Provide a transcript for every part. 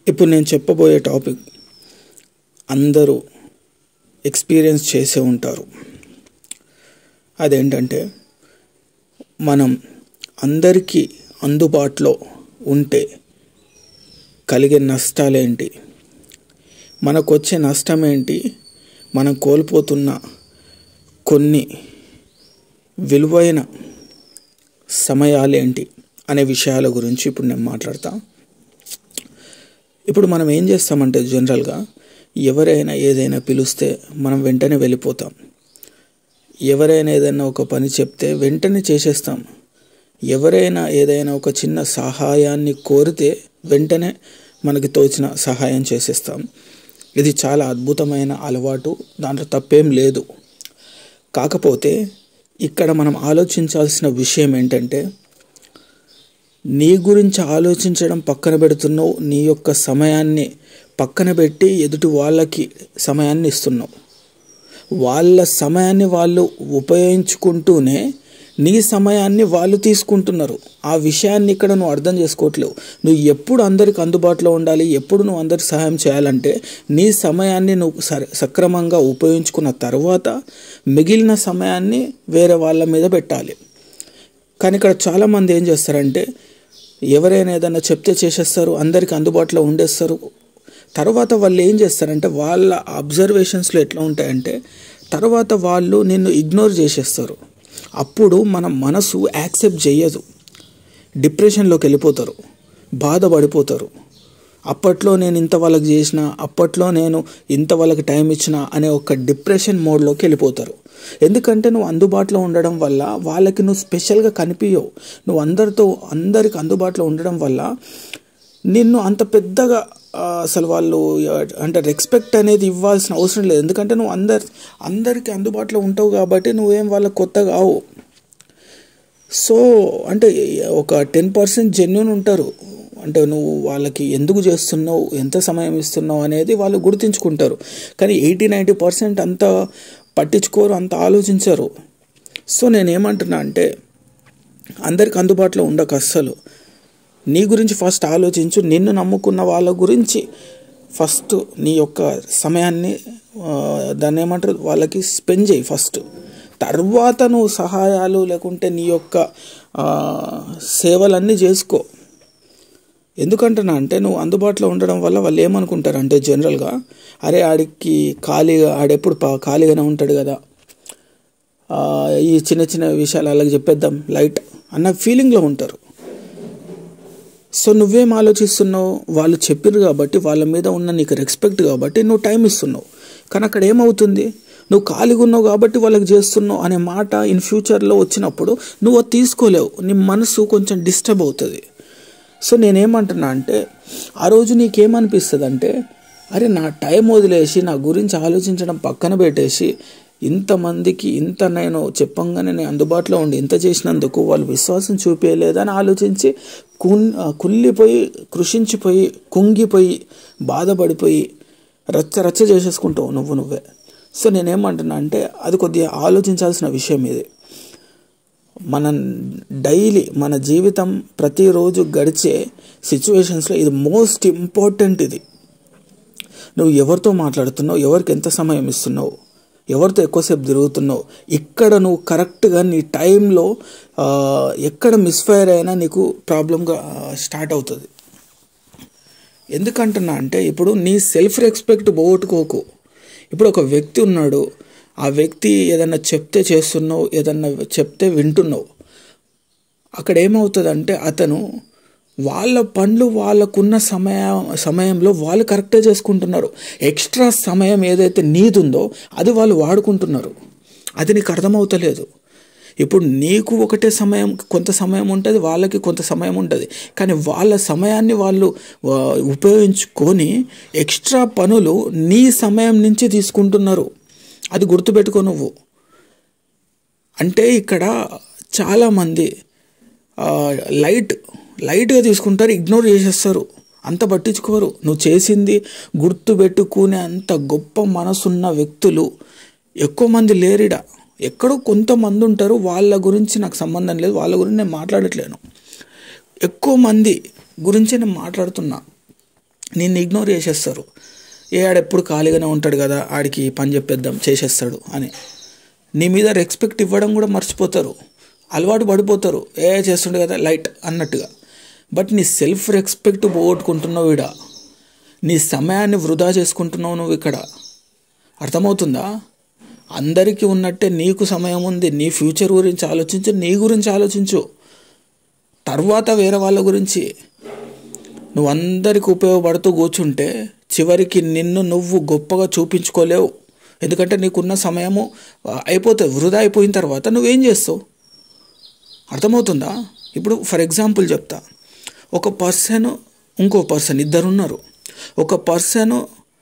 ఇప్పుడు నేను చెప్పబోయే టాపిక్ అందరూ ఎక్స్పీరియన్స్ చేసే ఉంటారు అదేంటంటే మనం అందరికీ అందుబాటులో ఉంటే కలిగే నష్టాలేంటి మనకు వచ్చే నష్టం ఏంటి మనం కోల్పోతున్న కొన్ని విలువైన సమయాలేంటి అనే విషయాల గురించి ఇప్పుడు నేను మాట్లాడతా ఇప్పుడు మనం ఏం చేస్తామంటే జనరల్గా ఎవరైనా ఏదైనా పిలిస్తే మనం వెంటనే వెళ్ళిపోతాం ఎవరైనా ఏదైనా ఒక పని చెప్తే వెంటనే చేసేస్తాం ఎవరైనా ఏదైనా ఒక చిన్న సహాయాన్ని కోరితే వెంటనే మనకి తోచిన సహాయం చేసేస్తాం ఇది చాలా అద్భుతమైన అలవాటు దాంట్లో తప్పేం లేదు కాకపోతే ఇక్కడ మనం ఆలోచించాల్సిన విషయం ఏంటంటే నీ గురించి ఆలోచించడం పక్కన పెడుతున్నావు నీ యొక్క సమయాన్ని పక్కన పెట్టి ఎదుటి వాళ్ళకి సమయాన్ని ఇస్తున్నావు వాళ్ళ సమయాన్ని వాళ్ళు ఉపయోగించుకుంటూనే నీ సమయాన్ని వాళ్ళు తీసుకుంటున్నారు ఆ విషయాన్ని ఇక్కడ నువ్వు అర్థం చేసుకోవట్లేవు నువ్వు ఎప్పుడు అందరికి అందుబాటులో ఉండాలి ఎప్పుడు నువ్వు అందరికి సహాయం చేయాలంటే నీ సమయాన్ని నువ్వు స సక్రమంగా ఉపయోగించుకున్న తర్వాత మిగిలిన సమయాన్ని వేరే వాళ్ళ మీద పెట్టాలి కానీ ఇక్కడ చాలామంది ఏం చేస్తారంటే ఎవరైనా ఏదైనా చెప్తే చేసేస్తారు అందరికి అందుబాటులో ఉండేస్తారు తర్వాత వాళ్ళు ఏం చేస్తారంటే వాళ్ళ అబ్జర్వేషన్స్లో ఎట్లా ఉంటాయంటే తర్వాత వాళ్ళు నిన్ను ఇగ్నోర్ చేసేస్తారు అప్పుడు మన మనసు యాక్సెప్ట్ చేయదు డిప్రెషన్లోకి వెళ్ళిపోతారు బాధపడిపోతారు అప్పట్లో నేను ఇంత వాళ్ళకి చేసిన అప్పట్లో నేను ఇంత వాళ్ళకి టైం ఇచ్చిన అనే ఒక డిప్రెషన్ మోడ్లోకి వెళ్ళిపోతారు ఎందుకంటే నువ్వు అందుబాటులో ఉండడం వల్ల వాళ్ళకి నువ్వు స్పెషల్గా కనిపించవు నువ్వు అందరితో అందరికి అందుబాటులో ఉండడం వల్ల నిన్ను అంత పెద్దగా అసలు వాళ్ళు అంటే రెస్పెక్ట్ అనేది ఇవ్వాల్సిన అవసరం లేదు ఎందుకంటే నువ్వు అందరి అందరికి అందుబాటులో ఉంటావు కాబట్టి నువ్వేం వాళ్ళకి కొత్తగా కావు సో అంటే ఒక టెన్ పర్సెంట్ జెన్యున్ ఉంటారు అంటే నువ్వు వాళ్ళకి ఎందుకు చేస్తున్నావు ఎంత సమయం ఇస్తున్నావు అనేది వాళ్ళు గుర్తించుకుంటారు కానీ ఎయిటీ నైంటీ పర్సెంట్ అంత పట్టించుకోరు అంత ఆలోచించరు సో నేను ఏమంటున్నా అంటే అందరికి అందుబాటులో ఉండక అస్సలు నీ గురించి ఫస్ట్ ఆలోచించు నిన్ను నమ్ముకున్న వాళ్ళ గురించి ఫస్ట్ నీ యొక్క సమయాన్ని దాన్ని ఏమంటారు వాళ్ళకి స్పెండ్ చేయి ఫస్ట్ తర్వాత నువ్వు సహాయాలు లేకుంటే నీ యొక్క సేవలన్నీ చేసుకో ఎందుకంటున్నా అంటే నువ్వు అందుబాటులో ఉండడం వల్ల వాళ్ళు ఏమనుకుంటారంటే జనరల్గా అరే ఆడికి ఖాళీగా ఆడెప్పుడు ఖాళీగానే ఉంటాడు కదా ఈ చిన్న చిన్న విషయాలు అలాగే చెప్పేద్దాం లైట్ అన్న ఫీలింగ్లో ఉంటారు సో నువ్వేం ఆలోచిస్తున్నావు వాళ్ళు చెప్పారు కాబట్టి వాళ్ళ మీద ఉన్న నీకు రెస్పెక్ట్ కాబట్టి నువ్వు టైం ఇస్తున్నావు కానీ అక్కడ ఏమవుతుంది నువ్వు ఖాళీగా ఉన్నావు కాబట్టి వాళ్ళకి చేస్తున్నావు అనే మాట ఇన్ ఫ్యూచర్లో వచ్చినప్పుడు నువ్వు అది తీసుకోలేవు నీ మనసు కొంచెం డిస్టర్బ్ అవుతుంది సో నేనేమంటున్నా అంటే ఆ రోజు నీకేమనిపిస్తుంది అంటే అరే నా టైం వదిలేసి నా గురించి ఆలోచించడం పక్కన పెట్టేసి ఇంతమందికి ఇంత నేను చెప్పంగానే నేను అందుబాటులో ఉండి ఇంత చేసినందుకు వాళ్ళు విశ్వాసం చూపించలేదని ఆలోచించి కున్ కుళ్ళిపోయి కృషించిపోయి కుంగిపోయి బాధపడిపోయి రచ్చ రచ్చ చేసేసుకుంటావు నువ్వు నువ్వే సో నేనేమంటున్నా అంటే అది కొద్దిగా ఆలోచించాల్సిన విషయం ఇది మన డైలీ మన జీవితం ప్రతిరోజు గడిచే సిచ్యువేషన్స్లో ఇది మోస్ట్ ఇంపార్టెంట్ ఇది నువ్వు ఎవరితో మాట్లాడుతున్నావు ఎవరికి ఎంత సమయం ఇస్తున్నావు ఎవరితో ఎక్కువసేపు తిరుగుతున్నావు ఇక్కడ నువ్వు కరెక్ట్గా నీ టైంలో ఎక్కడ మిస్ఫైర్ అయినా నీకు ప్రాబ్లంగా స్టార్ట్ అవుతుంది ఎందుకంటున్నా అంటే ఇప్పుడు నీ సెల్ఫ్ రెస్పెక్ట్ పోగొట్టుకోకు ఇప్పుడు ఒక వ్యక్తి ఉన్నాడు ఆ వ్యక్తి ఏదన్నా చెప్తే చేస్తున్నావు ఏదన్నా చెప్తే వింటున్నావు అక్కడ ఏమవుతుందంటే అతను వాళ్ళ పనులు వాళ్ళకున్న సమయ సమయంలో వాళ్ళు కరెక్టే చేసుకుంటున్నారు ఎక్స్ట్రా సమయం ఏదైతే నీదుందో అది వాళ్ళు వాడుకుంటున్నారు అది నీకు అర్థమవుతలేదు ఇప్పుడు నీకు ఒకటే సమయం కొంత సమయం ఉంటుంది వాళ్ళకి కొంత సమయం ఉంటుంది కానీ వాళ్ళ సమయాన్ని వాళ్ళు ఉపయోగించుకొని ఎక్స్ట్రా పనులు నీ సమయం నుంచి తీసుకుంటున్నారు అది గుర్తుపెట్టుకో నువ్వు అంటే ఇక్కడ చాలామంది లైట్ లైట్గా తీసుకుంటారు ఇగ్నోర్ చేసేస్తారు అంత పట్టించుకోరు నువ్వు చేసింది గుర్తు పెట్టుకునే అంత గొప్ప మనసున్న వ్యక్తులు ఎక్కువ మంది లేరిడా ఎక్కడో కొంతమంది ఉంటారు వాళ్ళ గురించి నాకు సంబంధం లేదు వాళ్ళ గురించి నేను మాట్లాడట్లేను ఎక్కువ మంది గురించి నేను మాట్లాడుతున్నా నిన్ను ఇగ్నోర్ చేసేస్తారు ఏ ఆడెప్పుడు ఖాళీగానే ఉంటాడు కదా ఆడికి పని చెప్పేద్దాం చేసేస్తాడు అని నీ మీద రెస్పెక్ట్ ఇవ్వడం కూడా మర్చిపోతారు అలవాటు పడిపోతారు ఏ చేస్తుండే కదా లైట్ అన్నట్టుగా బట్ నీ సెల్ఫ్ రెస్పెక్ట్ పోగొట్టుకుంటున్నావు ఇడ నీ సమయాన్ని వృధా చేసుకుంటున్నావు నువ్వు ఇక్కడ అర్థమవుతుందా అందరికీ ఉన్నట్టే నీకు సమయం ఉంది నీ ఫ్యూచర్ గురించి ఆలోచించు నీ గురించి ఆలోచించు తర్వాత వేరే వాళ్ళ గురించి నువ్వు అందరికి ఉపయోగపడుతూ కూర్చుంటే చివరికి నిన్ను నువ్వు గొప్పగా చూపించుకోలేవు ఎందుకంటే నీకున్న సమయము అయిపోతుంది వృధా అయిపోయిన తర్వాత నువ్వేం చేస్తావు అర్థమవుతుందా ఇప్పుడు ఫర్ ఎగ్జాంపుల్ చెప్తా ఒక పర్సన్ ఇంకో పర్సన్ ఇద్దరు ఉన్నారు ఒక పర్సన్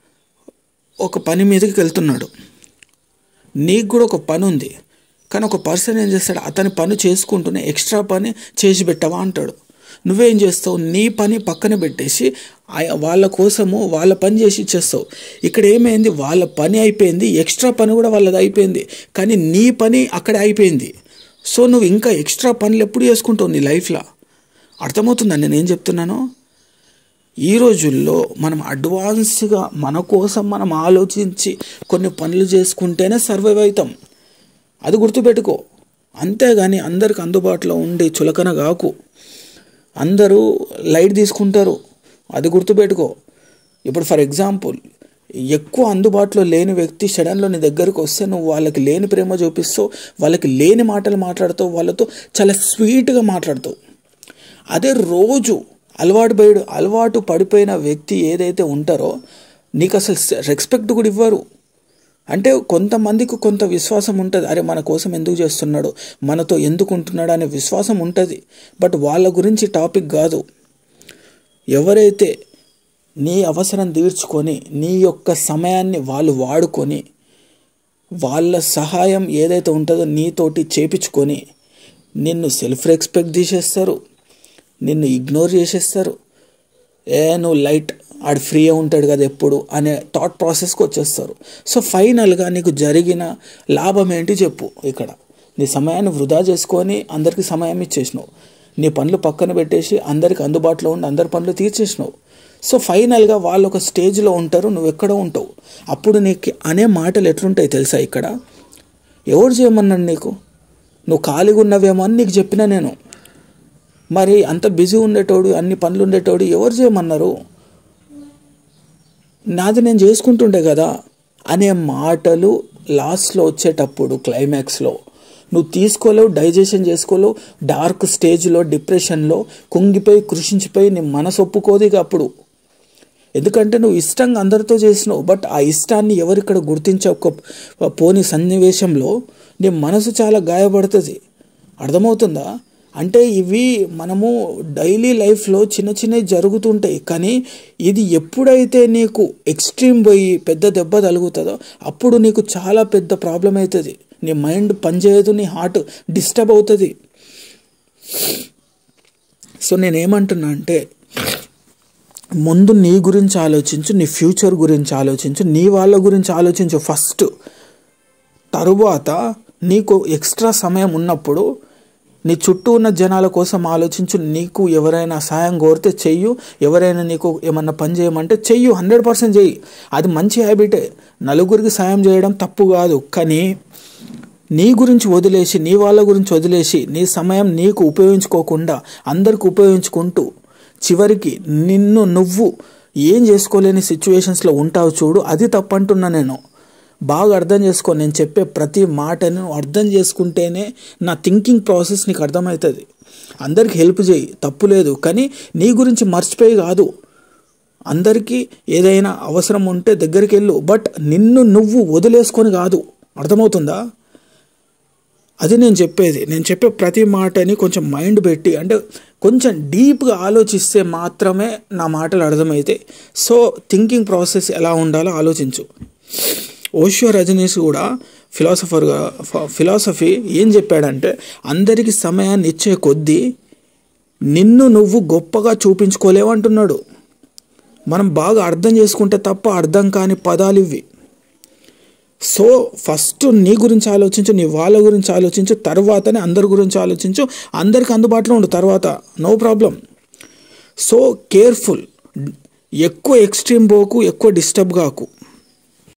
ఒక పని మీదకి వెళ్తున్నాడు నీకు కూడా ఒక పని ఉంది కానీ ఒక పర్సన్ ఏం చేస్తాడు అతని పని చేసుకుంటూనే ఎక్స్ట్రా పని చేసి పెట్టవా అంటాడు నువ్వేం చేస్తావు నీ పని పక్కన పెట్టేసి ఆ- వాళ్ళ కోసము వాళ్ళ పని చేసి ఇచ్చేస్తావు ఇక్కడ ఏమైంది వాళ్ళ పని అయిపోయింది ఎక్స్ట్రా పని కూడా వాళ్ళది అయిపోయింది కానీ నీ పని అక్కడే అయిపోయింది సో నువ్వు ఇంకా ఎక్స్ట్రా పనులు ఎప్పుడు చేసుకుంటావు నీ లైఫ్లో అర్థమవుతుందా నేను ఏం చెప్తున్నాను ఈ రోజుల్లో మనం అడ్వాన్స్గా మన కోసం మనం ఆలోచించి కొన్ని పనులు చేసుకుంటేనే సర్వైవ్ అవుతాం అది గుర్తుపెట్టుకో అంతేగాని అందరికి అందుబాటులో ఉండి చులకన కాకు అందరూ లైట్ తీసుకుంటారు అది గుర్తుపెట్టుకో ఇప్పుడు ఫర్ ఎగ్జాంపుల్ ఎక్కువ అందుబాటులో లేని వ్యక్తి సడన్లో నీ దగ్గరకు వస్తే నువ్వు వాళ్ళకి లేని ప్రేమ చూపిస్తావు వాళ్ళకి లేని మాటలు మాట్లాడుతావు వాళ్ళతో చాలా స్వీట్గా మాట్లాడతావు అదే రోజు అలవాటు పడి అలవాటు పడిపోయిన వ్యక్తి ఏదైతే ఉంటారో నీకు అసలు రెస్పెక్ట్ కూడా ఇవ్వరు అంటే కొంతమందికి కొంత విశ్వాసం ఉంటుంది అరే మన కోసం ఎందుకు చేస్తున్నాడు మనతో ఎందుకు ఉంటున్నాడు అనే విశ్వాసం ఉంటుంది బట్ వాళ్ళ గురించి టాపిక్ కాదు ఎవరైతే నీ అవసరం తీర్చుకొని నీ యొక్క సమయాన్ని వాళ్ళు వాడుకొని వాళ్ళ సహాయం ఏదైతే ఉంటుందో నీతోటి చేపించుకొని నిన్ను సెల్ఫ్ రెస్పెక్ట్ తీసేస్తారు నిన్ను ఇగ్నోర్ చేసేస్తారు ఏ నువ్వు లైట్ ఆడు ఫ్రీగా ఉంటాడు కదా ఎప్పుడు అనే థాట్ ప్రాసెస్కి వచ్చేస్తారు సో ఫైనల్గా నీకు జరిగిన లాభం ఏంటి చెప్పు ఇక్కడ నీ సమయాన్ని వృధా చేసుకొని అందరికి సమయం ఇచ్చేసినావు నీ పనులు పక్కన పెట్టేసి అందరికి అందుబాటులో ఉండి అందరి పనులు తీర్చేసినావు సో ఫైనల్గా వాళ్ళు ఒక స్టేజ్లో ఉంటారు నువ్వు ఎక్కడ ఉంటావు అప్పుడు నీకు అనే మాటలు ఎట్లుంటాయి తెలుసా ఇక్కడ ఎవరు చేయమన్నాడు నీకు నువ్వు ఖాళీగా ఉన్నవేమో అని నీకు చెప్పినా నేను మరి అంత బిజీ ఉండేటోడు అన్ని పనులు ఉండేటోడు ఎవరు చేయమన్నారు నాది నేను చేసుకుంటుండే కదా అనే మాటలు లాస్ట్లో వచ్చేటప్పుడు క్లైమాక్స్లో నువ్వు తీసుకోలేవు డైజెషన్ చేసుకోలేవు డార్క్ స్టేజ్లో డిప్రెషన్లో కుంగిపోయి కృషించిపోయి నీ మనసు ఒప్పుకోదు ఇక అప్పుడు ఎందుకంటే నువ్వు ఇష్టంగా అందరితో చేసినావు బట్ ఆ ఇష్టాన్ని ఎవరిక్కడ గుర్తించక పోని సన్నివేశంలో నీ మనసు చాలా గాయపడుతుంది అర్థమవుతుందా అంటే ఇవి మనము డైలీ లైఫ్లో చిన్న చిన్నవి జరుగుతుంటాయి కానీ ఇది ఎప్పుడైతే నీకు ఎక్స్ట్రీమ్ పోయి పెద్ద దెబ్బ తగులుతుందో అప్పుడు నీకు చాలా పెద్ద ప్రాబ్లం అవుతుంది నీ మైండ్ పనిచేయదు నీ హార్ట్ డిస్టర్బ్ అవుతుంది సో నేనేమంటున్నా అంటే ముందు నీ గురించి ఆలోచించు నీ ఫ్యూచర్ గురించి ఆలోచించు నీ వాళ్ళ గురించి ఆలోచించు ఫస్ట్ తరువాత నీకు ఎక్స్ట్రా సమయం ఉన్నప్పుడు నీ చుట్టూ ఉన్న జనాల కోసం ఆలోచించు నీకు ఎవరైనా సాయం కోరితే చెయ్యు ఎవరైనా నీకు ఏమన్నా పని చేయమంటే చెయ్యు హండ్రెడ్ పర్సెంట్ చెయ్యి అది మంచి హ్యాబిటే నలుగురికి సాయం చేయడం తప్పు కాదు కానీ నీ గురించి వదిలేసి నీ వాళ్ళ గురించి వదిలేసి నీ సమయం నీకు ఉపయోగించుకోకుండా అందరికి ఉపయోగించుకుంటూ చివరికి నిన్ను నువ్వు ఏం చేసుకోలేని సిచ్యువేషన్స్లో ఉంటావు చూడు అది తప్పంటున్నా నేను బాగా అర్థం చేసుకో నేను చెప్పే ప్రతి మాటను నువ్వు అర్థం చేసుకుంటేనే నా థింకింగ్ ప్రాసెస్ నీకు అర్థమవుతుంది అందరికి హెల్ప్ చేయి తప్పు లేదు కానీ నీ గురించి మర్చిపోయి కాదు అందరికీ ఏదైనా అవసరం ఉంటే దగ్గరికి వెళ్ళు బట్ నిన్ను నువ్వు వదిలేసుకొని కాదు అర్థమవుతుందా అది నేను చెప్పేది నేను చెప్పే ప్రతి మాటని కొంచెం మైండ్ పెట్టి అంటే కొంచెం డీప్గా ఆలోచిస్తే మాత్రమే నా మాటలు అర్థమవుతాయి సో థింకింగ్ ప్రాసెస్ ఎలా ఉండాలో ఆలోచించు ఓషియో రజనీష్ కూడా ఫిలాసఫర్గా ఫిలాసఫీ ఏం చెప్పాడంటే అందరికి సమయాన్ని ఇచ్చే కొద్దీ నిన్ను నువ్వు గొప్పగా చూపించుకోలేవు అంటున్నాడు మనం బాగా అర్థం చేసుకుంటే తప్ప అర్థం కాని పదాలు ఇవి సో ఫస్ట్ నీ గురించి ఆలోచించు నీ వాళ్ళ గురించి ఆలోచించు తర్వాతనే అందరి గురించి ఆలోచించు అందరికి అందుబాటులో ఉండు తర్వాత నో ప్రాబ్లం సో కేర్ఫుల్ ఎక్కువ ఎక్స్ట్రీమ్ పోకు ఎక్కువ డిస్టర్బ్ కాకు